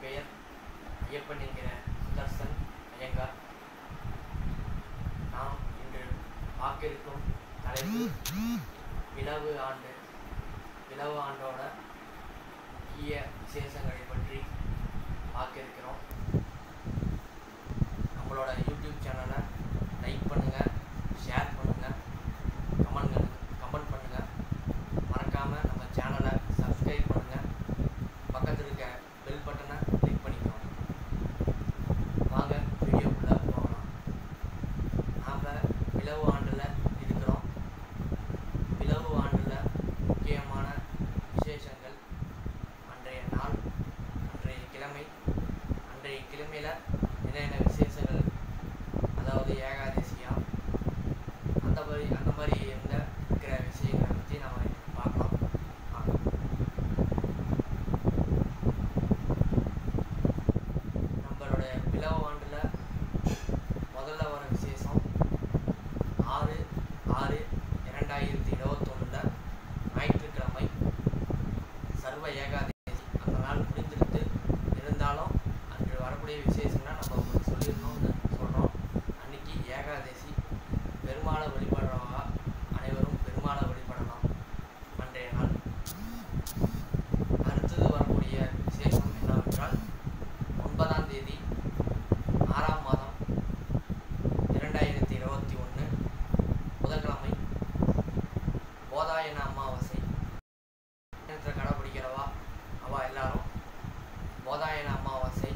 பெயர் ஐயப்பன் என்கிற சுதர்சன் ஐயங்கார் நாம் இன்று பார்க்க இருக்கும் தலைப்பு பிளவு ஆண்டு பிளவு ஆண்டோட முக்கிய விசேஷங்களை பற்றி பார்க்க இருக்கிறோம் நம்மளோட யூடியூப் சேனலை லைக் பண்ணுங்கள் ஷேர் பண்ணுங்கள் கமெண்ட் கமெண்ட் பண்ணுங்கள் மறக்காமல் நம்ம சேனலை சப்ஸ்கிரைப் பண்ணுங்கள் பக்கத்தில் இருக்க பெல் பட்டனை கிளிக் பண்ணிக்கோங்க வாங்க வீடியோக்குள்ளே போகலாம் நாம் பிளவு ஆண்டில் இருக்கிறோம் பிளவு ஆண்டில் முக்கியமான விசேஷங்கள் அன்றைய நாள் அன்றைய கிழமை அன்றைய கிழமையில் என்னென்ன விசேஷங்கள் அதாவது ஏகாதசியா அந்த மாதிரி அந்த மாதிரி எந்த இருக்கிற விஷயங்களை பற்றி நம்ம இன்னைக்கு பார்க்கலாம் வாங்க. நம்மளுடைய பிளவு ஆண்டில் முதல்ல வர விசேஷம் ஆறு ஆறு இரண்டாயிரத்தி இருபத்தொன்னில் ஞாயிற்றுக்கிழமை சர்வ ஏகாதசி அந்த நாள் முடிந்திருத்து இருந்தாலும் அன்று வரக்கூடிய விசேஷங்களை நம்ம உங்களுக்கு சொல்லிடணும்னு சொல்கிறோம் அன்னைக்கு ஏகாதசி பெருமாளை வழிபடுறவங்க அனைவரும் பெருமாளை வழிபடலாம் அன்றைய நாள் அடுத்தது வரக்கூடிய விசேஷம் என்னவென்றால் ஒன்பதாம் தேதி ஆறாம் மாதம் இரண்டாயிரத்தி இருபத்தி ஒன்று புதன்கிழமை போதாயன அமாவாசை நேரத்தை கடைப்பிடிக்கிறவா அவ எல்லாரும் போதாயன அமாவாசை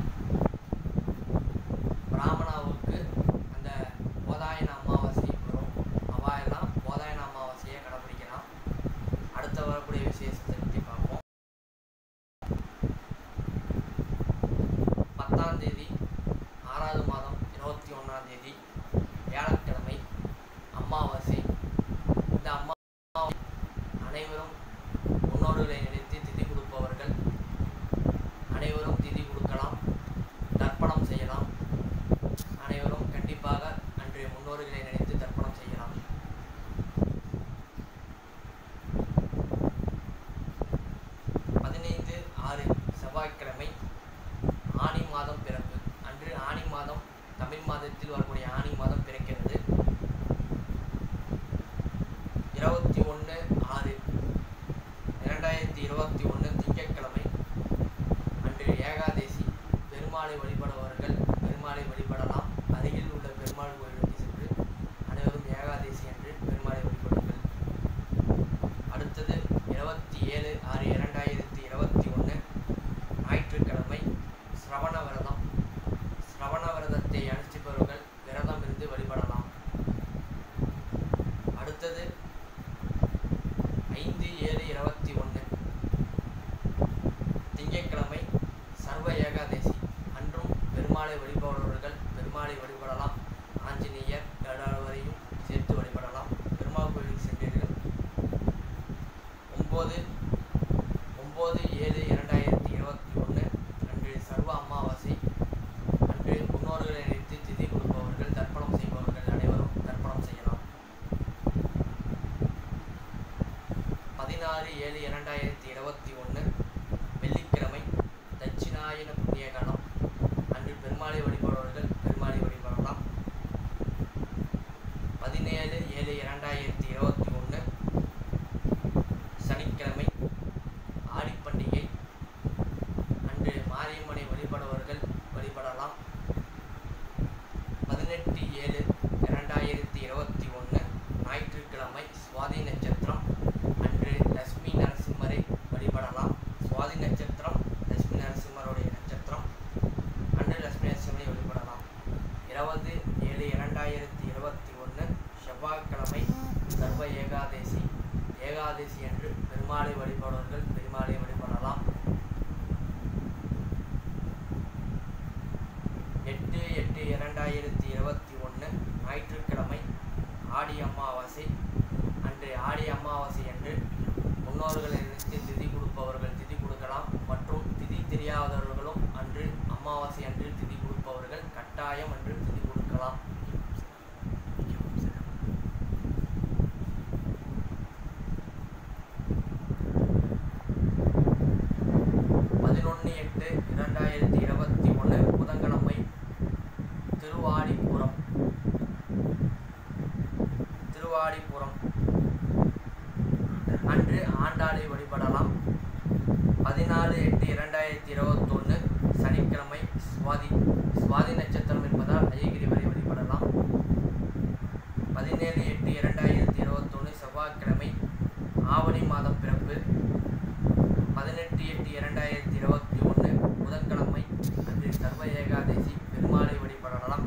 பிராமணாவுக்கு அந்த போதாயன அமாவாசை வரும் அவ எல்லாம் போதாயன அமாவாசையை கடைப்பிடிக்கலாம் அடுத்த வரக்கூடிய விசேஷத்தை பற்றி பார்ப்போம் பத்தாம் தேதி ஆறாவது மாதம் இருபத்தி ஒன்றாம் தேதி வியாழக்கிழமை அமாவாசை இந்த அம்மா அனைவரும் முன்னோர்களை நினைத்து திதி கொடுப்பவர்கள் அனைவரும் திதி கொடுக்கலாம் தர்ப்பணம் செய்யலாம் அனைவரும் கண்டிப்பாக அன்றைய முன்னோர்களை நினைத்து தர்ப்பணம் செய்யலாம் பதினைந்து ஆறு செவ்வாய்க்கிழமை ஆனி மாதம் பிறப்பு அன்று ஆனி மாதம் தமிழ் மாதத்தில் வரக்கூடிய ஆனி மாதம் பிறக்கிறது இருபத்தி ஒன்று ஆறு இரண்டாயிரத்தி இருபத்தி ஒன்று திங்கட்கிழமை அன்று ஏகாதசி பெருமாளை வழிபடுபவர்கள் பெருமாளை வழிபடலாம் அருகில் உள்ள பெருமாள் கோயிலுக்கு சென்று அனைவரும் ஏகாதசி அன்று பெருமாளை வழிபடுங்கள் அடுத்தது இருபத்தி ஏழு ஆறு இரண்டாயிரத்தி இருபத்தி ஒன்று ஞாயிற்றுக்கிழமை சிரவண விரதம் சிரவண விரதத்தை அனுஷ்டிப்பவர்கள் விரதம் இருந்து வழிபடலாம் அடுத்தது ஐந்து ஏழு இருபத்தி ஒன்று திங்கட்கிழமை சர்வ ஏகாதசி அன்றும் பெருமாளை வழிபடுபவர்கள் பெருமாளை வழிபடலாம் ஆஞ்சநேயர் கடாவரையும் சேர்த்து வழிபடலாம் பெருமாள் கோயிலுக்கு சென்றீர்கள் ஒம்பது ஒம்பது ஏழு இரண்டாயிரத்தி இருபத்தி ஒன்று அன்று சர்வ அமாவாசை அன்று முன்னோர்களை நினைத்து திதி கொடுப்பவர்கள் தர்ப்பணம் செய்பவர்கள் அனைவரும் தர்ப்பணம் செய்யலாம் பதினாறு ஏழு இரண்டாயிரத்தி இருபத்தி ஒன்று வெள்ளிக்கிழமை தட்சிணாயன புண்ணியகாலம் அன்று பெருமாளை வழிபடுபவர்கள் பெருமாளை வழிபடலாம் பதினேழு ஏழு இரண்டாயிரத்தி இருபத்தி ஒன்று சனிக்கிழமை ஆடிப்பண்டிகை அன்று மாரியம்மனை வழிபடுபவர்கள் வழிபடலாம் பதினெட்டு ஏழு இரண்டாயிரத்தி இருபத்தி ஒன்று ஞாயிற்றுக்கிழமை சுவாதி நட்சத்திரம் அன்று லட்சுமி நரசிம்மரை வழிபடலாம் சுவாதி நட்சத்திரம் லட்சுமி நரசிம்மருடைய நட்சத்திரம் அன்று லட்சுமி நரசிம்மரை வழிபடலாம் இருபது ஏழு இரண்டாயிரத்தி இருபத்தி ஒன்று செவ்வாய்க்கிழமை சர்வ ஏகாதசி ஏகாதசி அன்று பெருமாளை வழிபடுவர்கள் பெருமாளை வழிபடலாம் எட்டு எட்டு இரண்டாயிரத்தி இருபத்தி ஒன்று ஞாயிற்றுக்கிழமை ஆடி அமாவாசை அன்று ஆடி அமாவாசை அன்று முன்னோர்களை நினைத்து திதி கொடுப்பவர்கள் திதி கொடுக்கலாம் மற்றும் திதி தெரியாதவர்களும் அன்று அமாவாசை அன்று திதி கொடுப்பவர்கள் கட்டாயம் அன்று திதி கொடுக்கலாம் பதினொன்று எட்டு இரண்டாயிரத்தி சுவாதி நட்சத்திரம் என்பதால் அயகிரிவரை வழிபடலாம் பதினேழு எட்டு இரண்டாயிரத்தி இருபத்தொன்று செவ்வாய்க்கிழமை ஆவணி மாதம் பிறப்பு பதினெட்டு எட்டு இரண்டாயிரத்தி இருபத்தி ஒன்று புதன்கிழமை அன்று சர்வ ஏகாதசி பெருமாளை வழிபடலாம்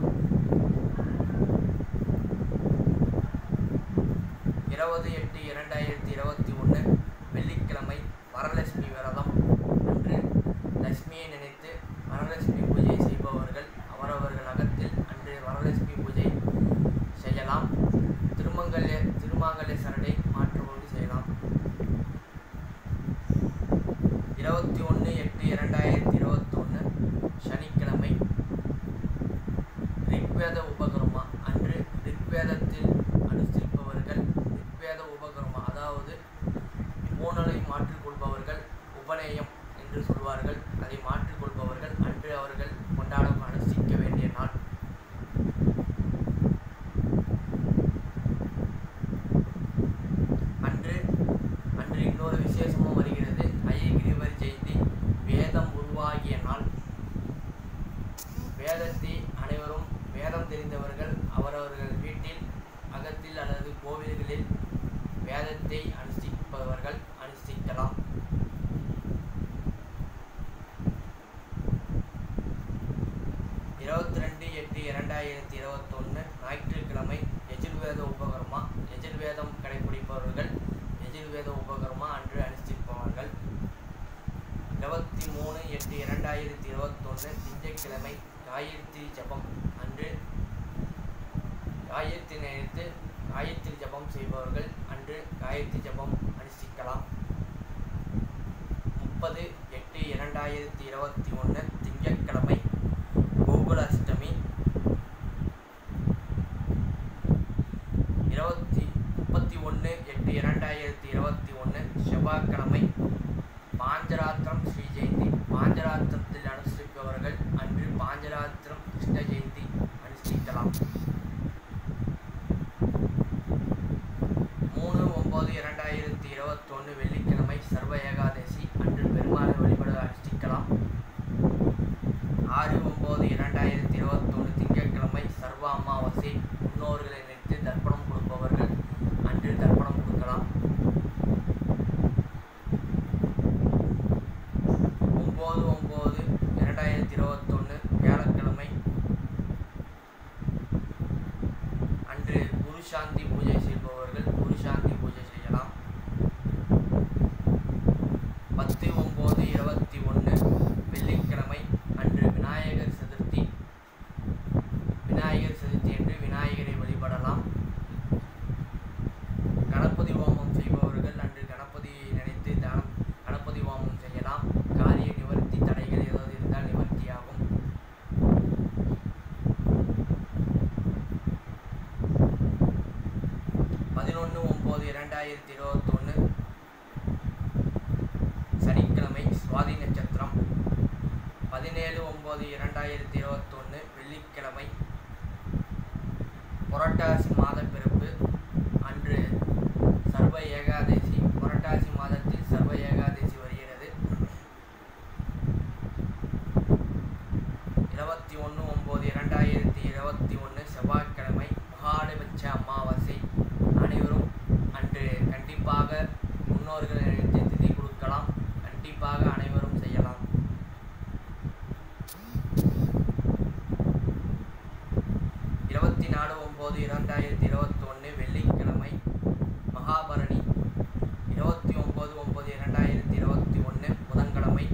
இருபது எட்டு இரண்டாயிரத்தி இருபத்தி ஒன்று வெள்ளிக்கிழமை வரலட்சுமி விரதம் அன்று லட்சுமியை நினைத்து வரலட்சுமி பூஜை செய்பவர்கள் அவரவர்கள் அகத்தில் அன்று வரலட்சுமி பூஜை செய்யலாம் திருமங்கல்ய திருமாங்கல்ய சரடை மாற்றுவது செய்யலாம் இருபத்தி ஒன்று எட்டு இரண்டாயிரத்தி இருபத்தொன்று சனிக்கிழமை ரிக்வேத உபகர்மா அன்று ரிக்வேதத்தில் அனுஷ்டிப்பவர்கள் ரிக்வேத உபகர்மா அதாவது மூணலை மாற்றிக்கொள்பவர்கள் உபநேயம் என்று சொல்வார்கள் அதை மாற்றிக்கொள்பவர்கள் அன்று அவர்கள் கொண்டாட அனுஷ்டிக்க வேண்டிய நாள் அன்று அன்று இன்னொரு விசேஷமும் வருகிறது ஐயகிரிவர் ஜெயந்தி வேதம் உருவாகிய நாள் வேதத்தை அனைவரும் வேதம் தெரிந்தவர்கள் அவரவர்கள் வீட்டில் அகத்தில் அல்லது கோவில்களில் வேதத்தை அனுஷ்டிப்பவர்கள் அனுஷ்டிக்கலாம் இருபத்தி ரெண்டு எட்டு இரண்டாயிரத்தி இருபத்தொன்று ஞாயிற்றுக்கிழமை எஜுர்வேத உபகர்மா எஜுர்வேதம் கடைபிடிப்பவர்கள் எஜுர்வேத உபகர்மா அன்று அனுஷ்டிப்பவர்கள் இருபத்தி மூணு எட்டு இரண்டாயிரத்தி இருபத்தொன்று திங்கட்கிழமை காயத்ரி ஜபம் அன்று காயத்ரி நினைத்து காயத்ரி ஜபம் செய்பவர்கள் அன்று காயத்ரி ஜபம் அனுஷ்டிக்கலாம் முப்பது எட்டு இரண்டாயிரத்தி இருபத்தி ஒன்று திங்கட்கிழமை கோகுலாஷ்டமி இருபத்தி முப்பத்தி ஒன்று எட்டு இரண்டாயிரத்தி இருபத்தி ஒன்று செவ்வாய்க்கிழமை பாஞ்சராத்திரம் ஸ்ரீ ஜெயந்தி பாஞ்சராத்திரத்தில் அனுஷ்டிப்பவர்கள் அன்று பாஞ்சராத்திரம் கிருஷ்ண ஜெயந்தி அனுஷ்டிக்கலாம் மூணு ஒம்பது இரண்டாயிரத்தி இருபத்தொன்று வெள்ளிக்கிழமை சர்வ ஏகாதசி அன்று பெருமாளை வழிபட அனுஷ்டிக்கலாம் ஆறு ஒம்பது இரண்டாயிரத்தி இருபத்தொன்று திங்கட்கிழமை சர்வ அமாவாசை முன்னோர்களை நினைத்து தர்ப்பணம் கொடுப்பவர்கள் அன்று தர்ப்பணம் கொடுக்கலாம் ஒம்பது ஒம்பது இரண்டாயிரத்தி இருபத்தொன்று வியாழக்கிழமை அன்று குரு சாந்தி பூஜை செய்பவர்கள் குரு சாந்தி பூஜை செய்யலாம் பத்து ஒம்பது இருபத்தி ஒன்று வெள்ளிக்கிழமை அன்று விநாயகர் சதுர்த்தி விநாயகர் சதுர்த்தி என்று விநாயகரை வழிபடலாம் கணபதி ஹோமம் செய்பவர்கள் அன்று கணபதியை நினைத்து தானம் கணபதி ஹோமம் செய்யலாம் காரிய நிவர்த்தி தடைகள் ஏதாவது இருந்தால் நிவர்த்தியாகும் பதினொன்று ஒம்பது இரண்டாயிரத்தி இருபத்தொன்று சனிக்கிழமை சுவாதி நட்சத்திரம் பதினேழு ஒம்பது இரண்டாயிரத்தி இருபத்தொன்று வெள்ளிக்கிழமை புரட்டாசி மாத பிறப்பு அன்று சர்வ ஏகாதசி புரட்டாசி மாதத்தில் சர்வ ஏகாதசி வருகிறது இருபத்தி ஒன்று ஒம்பது இரண்டாயிரத்தி இருபத்தி ஒன்று செவ்வாய்க்கிழமை மகாலபட்ச அமாவாசை அனைவரும் அன்று கண்டிப்பாக முன்னோர்களை நினைத்து திதி கொடுக்கலாம் கண்டிப்பாக அனைவரும் செய்யலாம் இருபத்தி நாலு ஒம்பது இரண்டாயிரத்தி இருபத்தொன்று வெள்ளிக்கிழமை மகாபரணி இருபத்தி ஒம்பது ஒம்பது இரண்டாயிரத்தி இருபத்தி ஒன்று புதன்கிழமை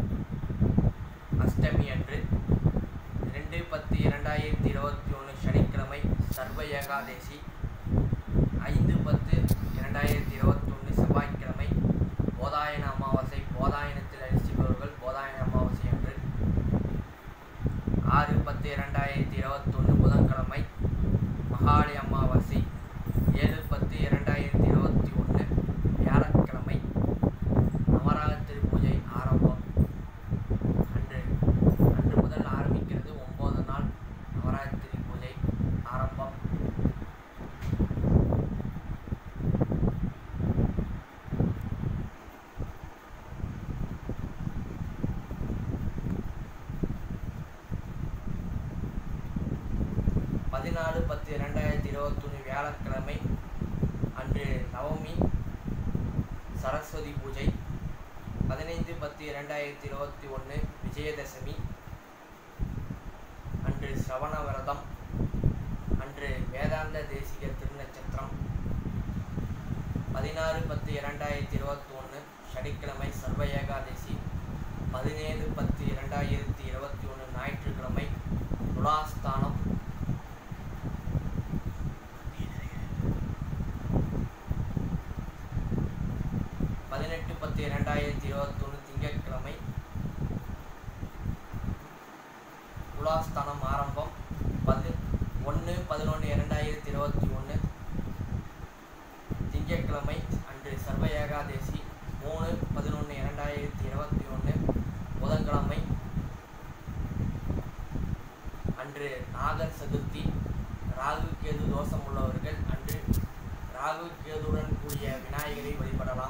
அஷ்டமி அன்று ரெண்டு பத்து இரண்டாயிரத்தி இருபத்தி ஒன்று சனிக்கிழமை சர்வ ஏகாதசி ஐந்து பத்து இரண்டாயிரத்தி இருபத்தொன்று செவ்வாய்க்கிழமை போதாயன அமாவாசை போதாயனத்தில் அரிசிப்பவர்கள் போதாயன அமாவாசை அன்று ஆறு பத்து இரண்டாயிரத்தி இருபத்தொன்று புதன்கிழமை மகாலி அமாவாசை ஏழு பத்து இரண்டாயிரத்தி இருபத்தி ஒன்று வியாழக்கிழமை நவராத்திரி பூஜை ஆரம்பம் அன்று அன்று முதல் ஆரம்பிக்கிறது ஒம்பது நாள் நவராத்திரி பூஜை ஆரம்பம் பதினாலு பத்து இரண்டாயிரத்தி இருபத்தொன்று வியாழக்கிழமை அன்று நவமி சரஸ்வதி பூஜை பதினைந்து பத்து இரண்டாயிரத்தி இருபத்தி ஒன்று விஜயதசமி அன்று சிரவண விரதம் அன்று வேதாந்த தேசிக திருநட்சத்திரம் பதினாறு பத்து இரண்டாயிரத்தி இருபத்தி ஒன்று சனிக்கிழமை சர்வ ஏகாதசி பதினேழு பத்து இரண்டாயிரத்தி இருபத்தி ஒன்று ஞாயிற்றுக்கிழமை துலாஸ்தானம் பதினெட்டு பத்து இரண்டாயிரத்தி இருபத்தொன்று திங்கட்கிழமை துலாஸ்தானம் ஆரம்பம் பது ஒன்று பதினொன்று இரண்டாயிரத்தி இருபத்தி ஒன்று திங்கட்கிழமை அன்று சர்வ ஏகாதசி மூணு பதினொன்று இரண்டாயிரத்தி இருபத்தி ஒன்று புதன்கிழமை அன்று நாகர் சதுர்த்தி ராகு கேது தோஷம் உள்ளவர்கள் அன்று ராகு கேதுடன் கூடிய விநாயகரை வழிபடலாம்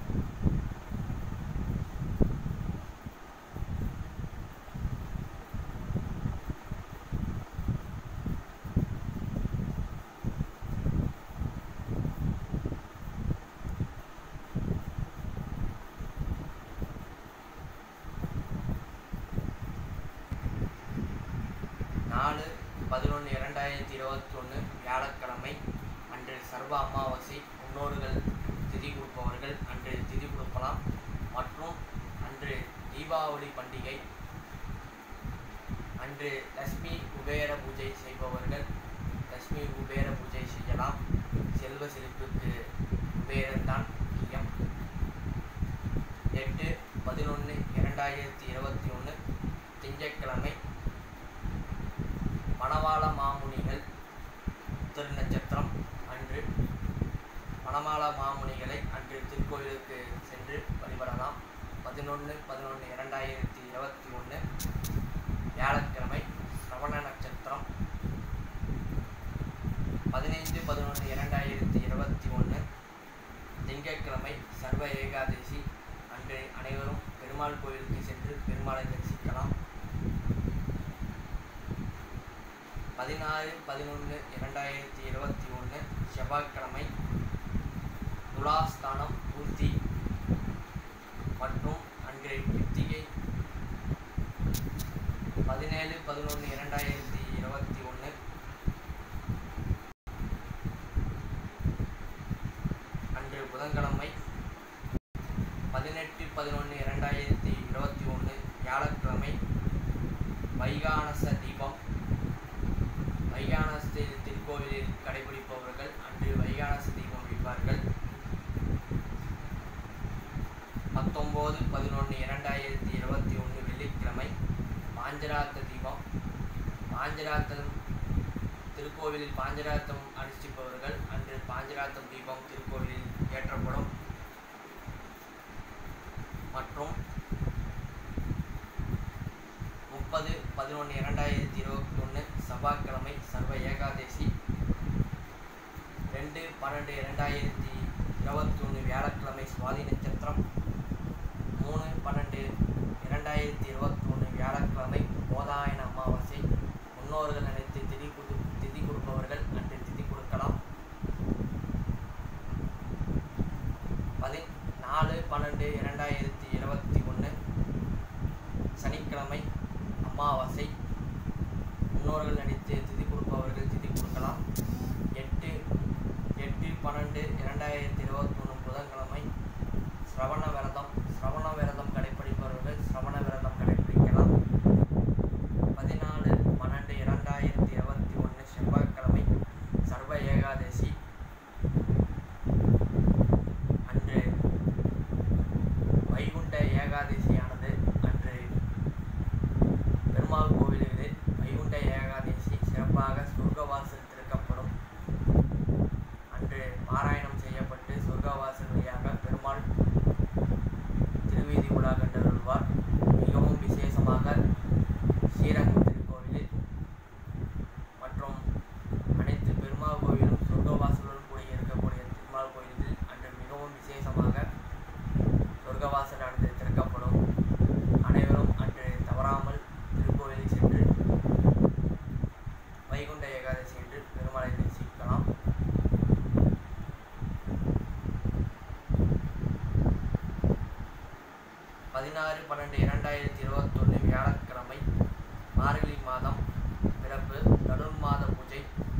நாலு பதினொன்று இரண்டாயிரத்தி இருபத்தி ஒன்று வியாழக்கிழமை அன்று சர்வ அமாவாசை முன்னோர்கள் திதி கொடுப்பவர்கள் அன்று திதி கொடுக்கலாம் மற்றும் அன்று தீபாவளி பண்டிகை அன்று லட்சுமி குபேர பூஜை செய்பவர்கள் லட்சுமி குபேர பூஜை செய்யலாம் செல்வ செழிப்புக்கு குபேரன் தான் முக்கியம் எட்டு பதினொன்று இரண்டாயிரத்தி இருபத்தி ஒன்று திங்கட்கிழமை மணவாள மாமுனிகள் திருநட்சத்திரம் அன்று மணவாள மாமுனிகளை அன்று திருக்கோயிலுக்கு சென்று வழிபடலாம் பதினொன்று பதினொன்று இரண்டாயிரத்தி இருபத்தி ஒன்று வியாழக்கிழமை சிரவண நட்சத்திரம் பதினைந்து பதினொன்று இரண்டாயிரத்தி இருபத்தி ஒன்று திங்கட்கிழமை சர்வ ஏகாதசி அன்று அனைவரும் பெருமாள் கோயிலுக்கு சென்று பெருமாளை தரிசிக்கலாம் பதினாறு பதினொன்று இரண்டாயிரத்தி இருபத்தி ஒன்று செவ்வாய்க்கிழமை துலாஸ்தானம் பூர்த்தி மற்றும் அன்று கிருத்திகை பதினேழு பதினொன்று இரண்டாயிரத்தி இருபத்தி ஒன்று அன்று புதன்கிழமை பதினெட்டு பதினொன்று இரண்டாயிரத்தி இருபத்தி ஒன்று வியாழக்கிழமை வைகானச தீபம் வைகானச திருக்கோவிலில் கடைபிடிப்பவர்கள் அன்று வைகானச தீபம் வைப்பார்கள் பத்தொம்போது பதினொன்று இரண்டாயிரத்தி இருபத்தி ஒன்று வெள்ளிக்கிழமை பாஞ்சராத்த தீபம் பாஞ்சராத்தம் திருக்கோவிலில் பாஞ்சராத்தம் அனுஷ்டிப்பவர்கள் அன்று பாஞ்சராத்தம் தீபம் திருக்கோவிலில் ஏற்றப்படும் மற்றும் முப்பது பதினொன்று இரண்டாயிரத்தி இருபத்தி ஒன்று செவ்வாய்க்கிழமை சர்வ ஏகாதசி ரெண்டு பன்னெண்டு இரண்டாயிரத்தி இருபத்தி ஒன்று வியாழக்கிழமை சுவாதி நட்சத்திரம் மூணு பன்னெண்டு இரண்டாயிரத்தி இருபத்தி ஒன்று வியாழக்கிழமை போதாயன அமாவாசை முன்னோர்கள் நினைத்து திதி கொடு திதி கொடுப்பவர்கள் அன்று திதி கொடுக்கலாம் பதி நாலு பன்னெண்டு இரண்டாயிரத்தி இருபத்தி ஒன்று சனிக்கிழமை அமாவாசை முன்னோர்கள் நடித்து திதி கொடுப்பவர்கள் திதி கொடுக்கலாம் எட்டு எட்டு பன்னெண்டு இரண்டாயிரத்தி இருபத்தி ஒன்று புதன்கிழமை சிரவண விரதம் சிரவண விரதம் கடைப்பிடிப்பவர்கள் சிரவண விரதம் கடைப்பிடிக்கலாம் பதினாலு பன்னெண்டு இரண்டாயிரத்தி இருபத்தி ஒன்று செவ்வாய்க்கிழமை சர்வ ஏகாதசி அன்று வைகுண்ட ஏகாதசியானது அன்று பெருமாள் கோவிலிலே வைகுண்ட ஏகாதசி சிறப்பாக சொர்க்கவாசல் திறக்கப்படும் அன்று பாராயணம் செய்யப்பட்டு சொர்க்கவாசல் வழியாக பெருமாள் பதினாறு பன்னெண்டு இரண்டாயிரத்தி இருபத்தொன்று வியாழக்கிழமை மார்கழி மாதம் பிறப்பு தனுர்மாத பூஜை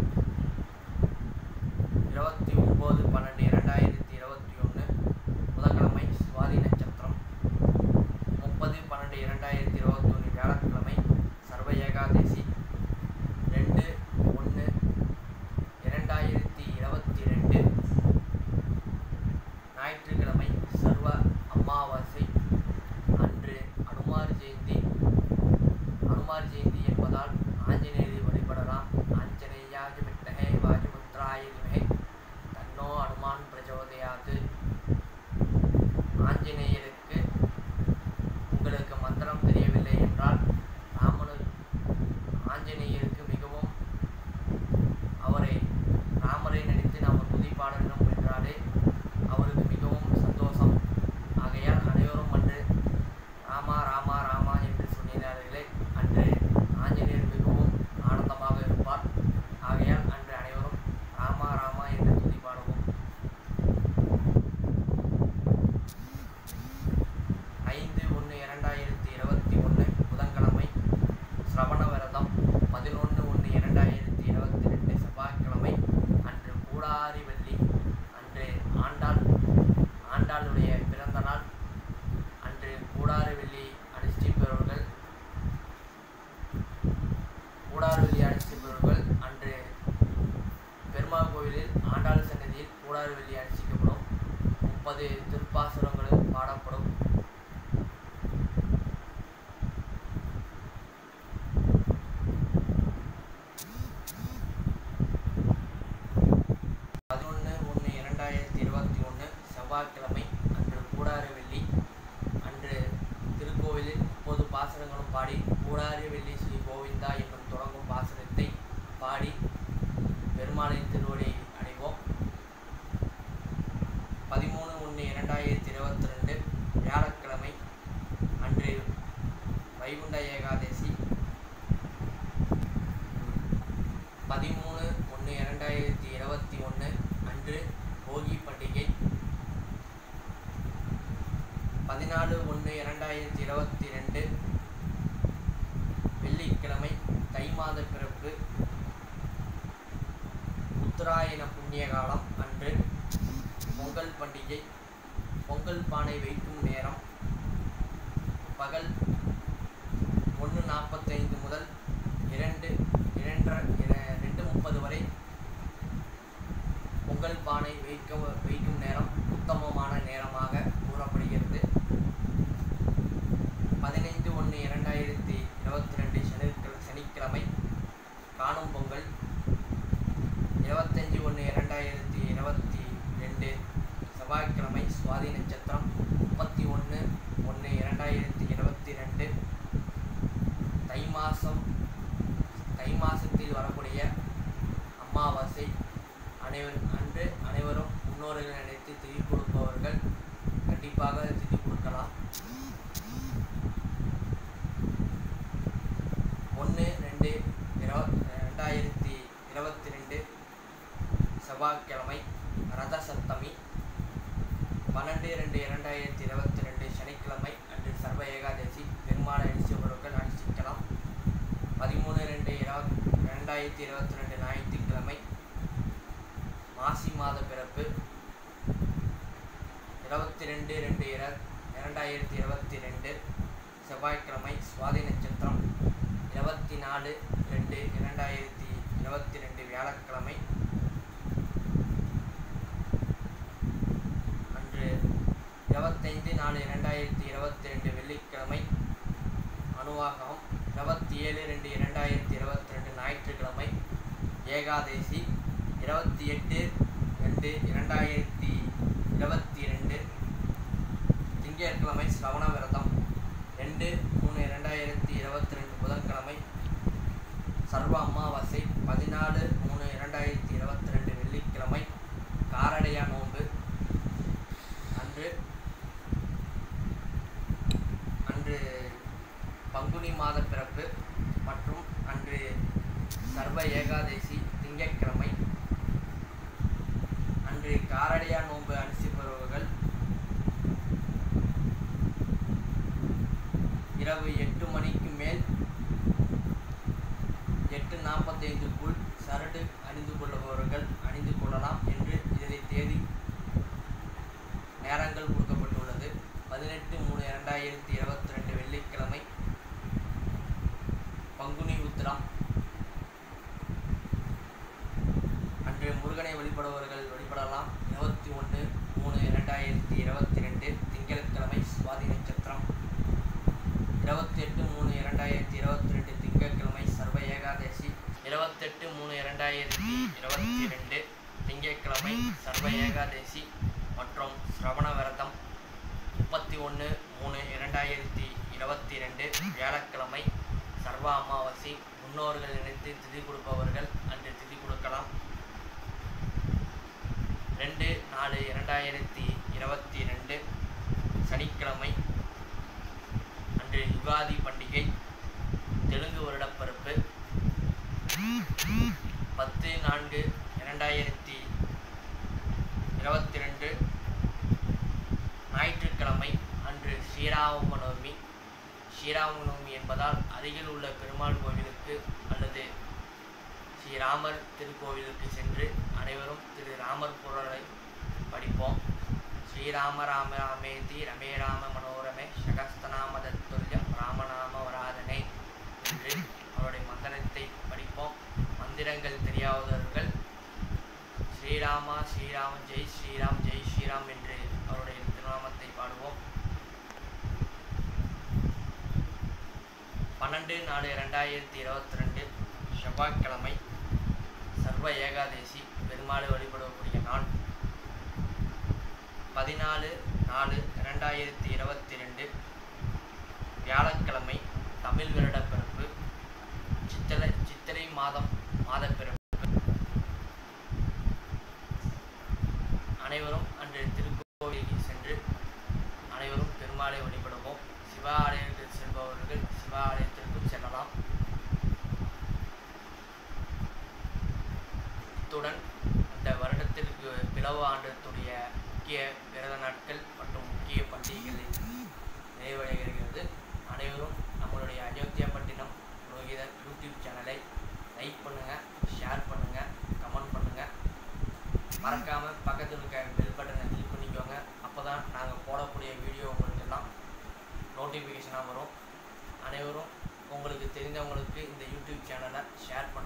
இருபத்தி ஒம்பது பன்னெண்டு இரண்டாயிரத்தி இருபத்தி ஒன்று புதன்கிழமை சுவாதி நட்சத்திரம் முப்பது பன்னெண்டு இரண்டாயிரத்தி இருபத்தொன்று வியாழக்கிழமை சர்வ ஏகாதசி ரெண்டு ஒன்று இரண்டாயிரத்தி இருபத்தி ரெண்டு ஞாயிற்றுக்கிழமை சர்வ அமாவாசை அன்று அனுமார் ஜெயந்தி அனுமார் ஜெயந்தி என்பதால் ஆஞ்சநேயரை வழிபடலாம் ஆஞ்சநேயாஜ விட்டகே வாஜபுத்ராய திமகே தன்னோ அனுமான் பிரச்சோதயாது ஆஞ்சநேயருக்கு உங்களுக்கு மந்திரம் தெரியவில்லை என்றால் ராமனு ஆஞ்சநேயருக்கு மிகவும் அவரை ராமரை நினைத்து நாம் துதி பாடணும் என்றாலே அவருக்கு மிகவும் சந்தோஷம் ஆகையால் அனைவரும் அன்று ராமா ராமா ராமா என்று சொன்னார்களே அன்று ஆஞ்சநேயர் மிகவும் ஆனந்தமாக இருப்பார் ஆகையால் அன்று அனைவரும் ராமா ராமா என்று துதி பாடுவோம் ஐந்து ஒன்று இரண்டாயிரத்தி இருபத்தி ஒன்று புதன்கிழமை சிரவண விரதம் பதினொன்று ஒன்று இரண்டாயிரத்தி இருபத்தி ரெண்டு செவ்வாய்க்கிழமை அன்று கூடாரி வெள்ளி அன்று ஆண்டாள் ஆண்டாளுடைய பிறந்த நாள் அன்று கூடாரி வெள்ளி அனுஷ்டிப்பவர்கள் கூடாரி வெள்ளி அனுஷ்டிப்பவர்கள் அன்று பெருமாள் கோவிலில் ஆண்டாள் சன்னதியில் கூடாரி வெள்ளி அனுஷ்டிக்கப்படும் முப்பது திருப்பாசுரங்களும் பாடப்படும் பதினொன்று ஒன்று இரண்டாயிரத்தி இருபத்தி ஒன்று செவ்வாய்க்கிழமை அன்று கூடார வெள்ளி அன்று திருக்கோவிலில் முப்பது பாசனங்களும் பாடி கூடார வெள்ளி ஸ்ரீ கோவிந்தா என்னும் தொடங்கும் பாசனத்தை பாடி பெருமாளின் திருவடி அடைவோம் பதிமூணு ஒன்று இரண்டாயிரத்தி இருபத்தி ரெண்டு வியாழக்கிழமை அன்று வைகுண்ட ஏகாதசி பதிமூணு ஒன்று இரண்டாயிரத்தி இருபத்தி ஒன்று அன்று போகி பண்டிகை பதினாலு ஒன்று இரண்டாயிரத்தி இருபத்தி ரெண்டு வெள்ளிக்கிழமை தை மாத பிறப்பு உத்தராயண புண்ணிய காலம் அன்று பொங்கல் பண்டிகை பொங்கல் பானை வைக்கும் நேரம் பகல் ஒன்று நாற்பத்தைந்து முதல் இரண்டு இரண்டரை இர- ரெண்டு முப்பது வரை பொங்கல் பானை வைக்க வைக்கும் நேரம் உத்தமமான நேரமாக கூறப்படுகிறது பதினைந்து ஒன்று இரண்டாயிரத்தி இருபத்தி ரெண்டு சனிக்கிழ சனிக்கிழமை காணும் பொங்கல் இருபத்தஞ்சி ஒன்று இரண்டாயிரத்தி இருபத்தி ரெண்டு செவ்வாய்க்கிழமை சுவாதி நட்சத்திரம் முப்பத்தி ஒன்று ஒன்று இரண்டாயிரத்தி இருபத்தி ரெண்டு தை மாதம் தை மாதத்தில் வரக்கூடிய அமாவாசை அனைவர் அன்று அனைவரும் முன்னோர்கள் நினைத்து திதி கொடுப்பவர்கள் கண்டிப்பாக திதி கொடுக்கலாம் ஒன்று ரெண்டு இருவ ரெண்டாயிரத்தி இருபத்தி ரெண்டு செவ்வாய்க்கிழமை ரத சப்தமி பன்னெண்டு ரெண்டு இரண்டாயிரத்தி இருபத்தி ரெண்டு சனிக்கிழமை அன்று சர்வ ஏகாதசி பெருமாள் அடிச்சவர்கள் அனுஷ்டிக்கலாம் பதிமூணு ரெண்டு இருபத் ரெண்டாயிரத்தி இருபத்தி ரெண்டு ஞாயிற்றுக்கிழமை மாசி மாத பிறப்பு இருபத்தி ரெண்டு ரெண்டு இர இரண்டாயிரத்தி இருபத்தி ரெண்டு செவ்வாய்க்கிழமை சுவாதி நட்சத்திரம் இருபத்தி நாலு ரெண்டு இரண்டாயிரத்தி இருபத்தி ரெண்டு வியாழக்கிழமை அன்று இருபத்தைந்து நாலு இரண்டாயிரத்தி இருபத்தி ரெண்டு வெள்ளிக்கிழமை அணுவாகம் இருபத்தி ஏழு ரெண்டு இரண்டாயிரத்தி இருபத்தி ரெண்டு ஞாயிற்றுக்கிழமை ஏகாதசி இருபத்தி எட்டு ரெண்டு இரண்டாயிரத்தி இருபத்தி ரெண்டு திங்கட்கிழமை சிரவண விரதம் ரெண்டு மூணு இரண்டாயிரத்தி இருபத்தி ரெண்டு புதன்கிழமை சர்வ அமாவாசை பதினாலு மூணு இரண்டாயிரத்தி இருபத்தி ரெண்டு வெள்ளிக்கிழமை காரடையா நோன்பு அன்று அன்று பங்குனி மாத பிறப்பு மற்றும் அன்று சர்வ ஏகாதசி திங்கட்கிழமை அன்று காரடையா நோன்பு அனுசிப்பவர்கள் இரவு எட்டு மணிக்கு மேல் எட்டு நாற்பத்தைந்துக்குள் சரடு அணிந்து கொள்ளுபவர்கள் அணிந்து கொள்ளலாம் என்று இதில் தேதி நேரங்கள் கொடுக்கப்பட்டுள்ளது பதினெட்டு மூணு இரண்டாயிரத்தி இருபத்தி ரெண்டு வெள்ளிக்கிழமை பங்குனி உத்திரம் அன்று முருகனை வழிபடுபவர்கள் வழிபடலாம் இருபத்தி ஒன்று மூணு இரண்டாயிரத்தி இருபத்தி ரெண்டு திங்கட்கிழமை சுவாதி நட்சத்திரம் இருபத்தி எட்டு மூணு இரண்டாயிரத்தி இருபத்தி ரெண்டு திங்கட்கிழமை சர்வ ஏகாதசி இருபத்தெட்டு மூணு இரண்டாயிரத்தி இருபத்தி ரெண்டு திங்கட்கிழமை சர்வ ஏகாதசி மற்றும் சிரவண விரதம் முப்பத்தி ஒன்று மூணு இரண்டாயிரத்தி இருபத்தி ரெண்டு வியாழக்கிழமை சர்வ அமாவாசை முன்னோர்கள் நினைத்து திதி கொடுப்பவர்கள் அன்று திதி கொடுக்கலாம் ரெண்டு நாலு இரண்டாயிரத்தி இருபத்தி ரெண்டு சனிக்கிழமை அன்று யுகாதி பண்டிகை தெலுங்கு வருடப்பிறப்பு பத்து நான்கு இரண்டாயிரத்தி இருபத்தி ரெண்டு ஞாயிற்றுக்கிழமை அன்று ஸ்ரீராம நவமி ஸ்ரீராம நவமி என்பதால் அருகில் உள்ள பெருமாள் கோவிலுக்கு அல்லது ஸ்ரீராமர் திருக்கோவிலுக்கு சென்று அனைவரும் திரு ராமர் புரளை படிப்போம் ஸ்ரீராம ராம ராமேதி ரமே ராம மனோரமே சகஸ்தநாம தத்துல்யம் ராமநாம வராதனே என்று அவருடைய மந்திரத்தை படிப்போம் மந்திரங்கள் தெரியாதவர்கள் ஸ்ரீராமா ஸ்ரீராம் ஜெய் ஸ்ரீராம் ஜெய் ஸ்ரீராம் என்று அவருடைய திருநாமத்தை பாடுவோம் பன்னெண்டு நாலு ரெண்டாயிரத்தி இருபத்தி ரெண்டு செவ்வாய்க்கிழமை சர்வ ஏகாதசி பெருமாளை வழிபடக்கூடிய நாள் பதினாலு நாலு இரண்டாயிரத்தி இருபத்தி ரெண்டு வியாழக்கிழமை தமிழ் வருடப்பிறப்பு சித்திரை சித்திரை மாதம் மாதப்பிறப்பு அனைவரும் அன்று திருக்கோவிலுக்கு சென்று அனைவரும் பெருமாளை வழிபடுவோம் சிவ ஆலயத்தில் செல்பவர்கள் சிவ ஆலயத்திற்கும் செல்லலாம் இத்துடன் இந்த வருடத்திற்கு பிளவு ஆண்டத்துடைய முக்கிய விரத நாட்கள் மற்றும் முக்கிய பண்டிகைகளில் நிறைவடைகிறது அனைவரும் நம்மளுடைய அயோத்தியாப்பட்டினம் புரோகிதர் யூடியூப் சேனலை லைக் பண்ணுங்கள் ஷேர் பண்ணுங்கள் கமெண்ட் பண்ணுங்கள் மறக்காமல் பக்கத்தில் இருக்க பெல் பட்டனை கிளிக் பண்ணிக்கோங்க அப்போ தான் நாங்கள் போடக்கூடிய வீடியோ உங்களுக்கு எல்லாம் நோட்டிஃபிகேஷனாக வரும் அனைவரும் உங்களுக்கு தெரிந்தவங்களுக்கு இந்த யூடியூப் சேனலை ஷேர் பண்ணுங்கள்